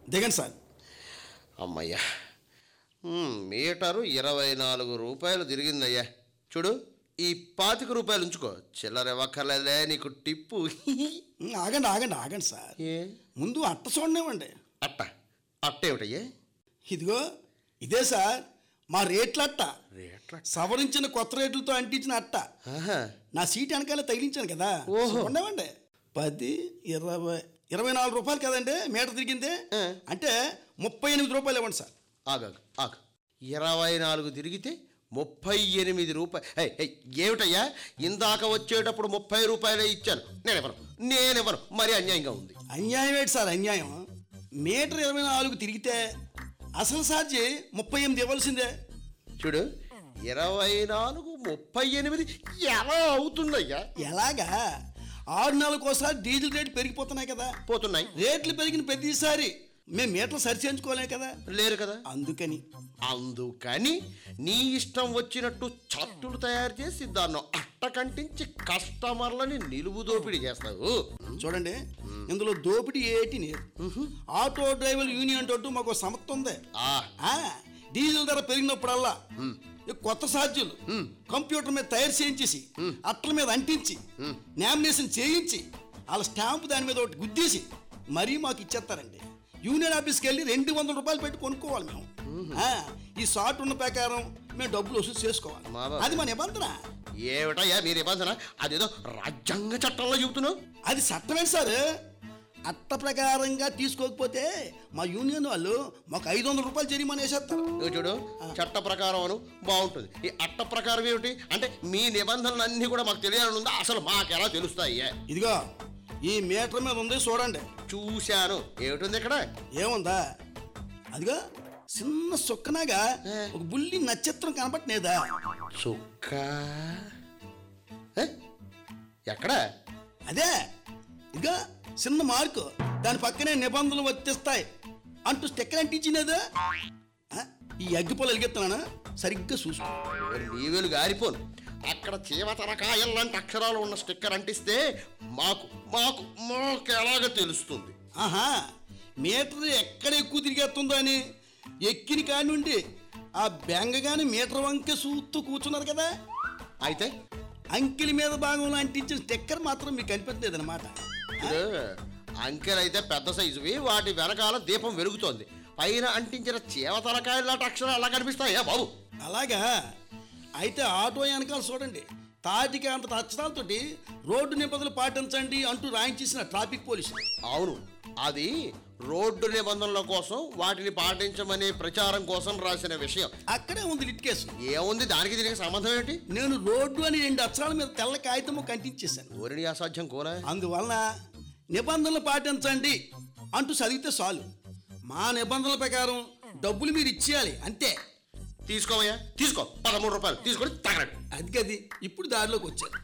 దిగండి సార్ అమ్మయ్యా మ్మ్, మీటరు ఇరవై నాలుగు రూపాయలు తిరిగిందయ్యా చూడు ఈ పాతిక రూపాయలు ఉంచుకో చిల్లర ఇవ్వక్కర్లేదులే నీకు టిప్పు ఉమ్, ఆగండి ఆగండి ఆగండి సార్ ఏ ముందు అట్ట చూడనివ్వండి అట్ట అట్టేమిటయ్యే ఇదిగో ఇదే సార్ మా రేట్ల అట్ట రేట్ల సవరించిన కొత్త రేట్లతో అంటించిన అట్ట ఆహా. నా సీట్ వెనకాల తగిలించాను కదా ఓహో. ఉండవండి పది ఇరవై ఇరవై నాలుగు రూపాయలు కదండి మీటర్ తిరిగింది ఆ. అంటే ముప్పై ఎనిమిది రూపాయలు ఇవ్వండి సార్ ఆగాగు ఆగు ఇరవై నాలుగు తిరిగితే ముప్పై ఎనిమిది రూపాయలు ఏయ్, ఏయ్, ఏమిటయ్యా ఇందాక వచ్చేటప్పుడు ముప్పై రూపాయలే ఇచ్చాను నేను ఇవ్వను నేను ఇవ్వను మరి అన్యాయంగా ఉంది అన్యాయం ఏంటి సార్ అన్యాయం మీటర్ ఇరవై నాలుగు తిరిగితే అసలు ఛార్జీ ముప్పై ఎనిమిది ఇవ్వాల్సిందే చూడు ఇరవై నాలుగు ముప్పై ఎనిమిది ఎలా అవుతుందయ్యా ఎలాగా ఆరు నెలలకు ఒకసారి డీజిల్ రేట్లు పెరిగిపోతున్నాయి కదా పోతున్నాయి రేట్లు పెరిగిన ప్రతిసారి మేము మీటర్లు సరిచేయించుకోలేం కదా లేరు కదా అందుకని అందుకని నీ ఇష్టం వచ్చినట్టు చట్టులు తయారు చేసి దాన్ని అట్టకంటించి కస్టమర్లని నిలువు దోపిడీ చేస్తావు చూడండి ఇందులో దోపిడీ ఏటి లేదు ఆటో డ్రైవర్ యూనియన్ తోటి మాకు ఒక సమస్య ఉంది ఆ ఆ, డీజిల్ ధర పెరిగినప్పుడల్లా ఈ కొత్త ఛార్జీలు కంప్యూటర్ మీద తయారు చేయించేసి అట్ల మీద అంటించి నామినేషన్ చేయించి వాళ్ళ స్టాంప్ దాని మీద ఒకటి గుద్దేసి మరీ మాకు ఇచ్చేస్తారండి యూనియన్ ఆఫీస్కి వెళ్ళి రెండు వందల రూపాయలు పెట్టి కొనుక్కోవాలి మేము ఆ, ఈ షార్ట్ ఉన్న ప్రకారం మేము డబ్బులు వసూలు చేసుకోవాలి మా బాబు. అది మా నిబంధన ఏమిటయ్యా మీ నిబంధన అదేదో రాజ్యాంగ చట్టంలో చెబుతున్నావు అది చట్టమే సార్ అట్ట ప్రకారంగా తీసుకోకపోతే మా యూనియన్ వాళ్ళు మాకు ఐదు వందల రూపాయలు జరిమానా వేసేస్తారు ఇదిగో చూడు చట్ట ప్రకారం అను బాగుంటుంది ఈ అట్ట ప్రకారం ఏమిటి అంటే మీ నిబంధనలు అన్నీ కూడా మాకు తెలియాలని ఉందా అసలు మాకెలా తెలుస్తాయి ఇదిగో ఈ మీటర్ మీద ఉంది చూడండి చూశాను ఏమిటుంది ఇక్కడ ఏముందా అదిగో చిన్న సుక్కనాగా ఒక బుల్లి నక్షత్రం కనపట్లేదా చుక్క ఏ? ఎక్కడ అదే ఇదిగో చిన్న మార్కు దాని పక్కనే నిబంధనలు వర్తిస్తాయి అంటూ స్టెక్కర్ అంటించినదా ఆ, ఈ అగ్గి పొలం వెలిగిస్తున్నాను సరిగ్గా చూసుకో ఓరి నీవేలు గారిపోను అక్కడ చీవతరకాయలు లాంటి అక్షరాలు ఉన్న స్టిక్కర్ అంటిస్తే మాకు మాకు మాకు ఎలాగ తెలుస్తుంది ఆహా మీటర్ ఎక్కడ ఎక్కువ తిరిగేస్తుందో అని ఎక్కిన కాడి నుండి ఆ బెంగగాని మీటర్ వంక చూస్తూ కూర్చున్నారు కదా అయితే అంకిలి మీద భాగంలో అంటించిన స్టెక్కర్ మాత్రం మీకు కనిపించలేదు అనమాట ఇప్పుడు అంకెలు అయితే పెద్ద సైజువి వాటి వెనకాల దీపం వెలుగుతోంది పైన అంటించిన చీవతరకాయలు లాంటి అక్షరాలు ఎలా కనిపిస్తాయా బాబు అలాగా అయితే ఆటో వెనకాల చూడండి తాటికి అంత అక్షరాలతోటి రోడ్డు నిబంధనలు పాటించండి అంటూ రాయించేసిన ట్రాఫిక్ పోలీసు అవును అది రోడ్డు నిబంధనల కోసం వాటిని పాటించమనే ప్రచారం కోసం రాసిన విషయం అక్కడే ఉంది లిట్ కేసు ఏముంది దానికి దీనికి సంబంధం ఏంటి నేను రోడ్డు అని రెండు అక్షరాల మీద తెల్ల కాగితము కంటించేశాను ఓరిని అసాధ్యం కోలా అందువలన నిబంధనలు పాటించండి అంటూ చదివితే చాలు మా నిబంధనల ప్రకారం డబ్బులు మీరు ఇచ్చేయాలి అంతే తీసుకోవయ్యా తీసుకో పదమూడు రూపాయలు తీసుకొని తగలండి అది గది ఇప్పుడు దారిలోకి వచ్చారు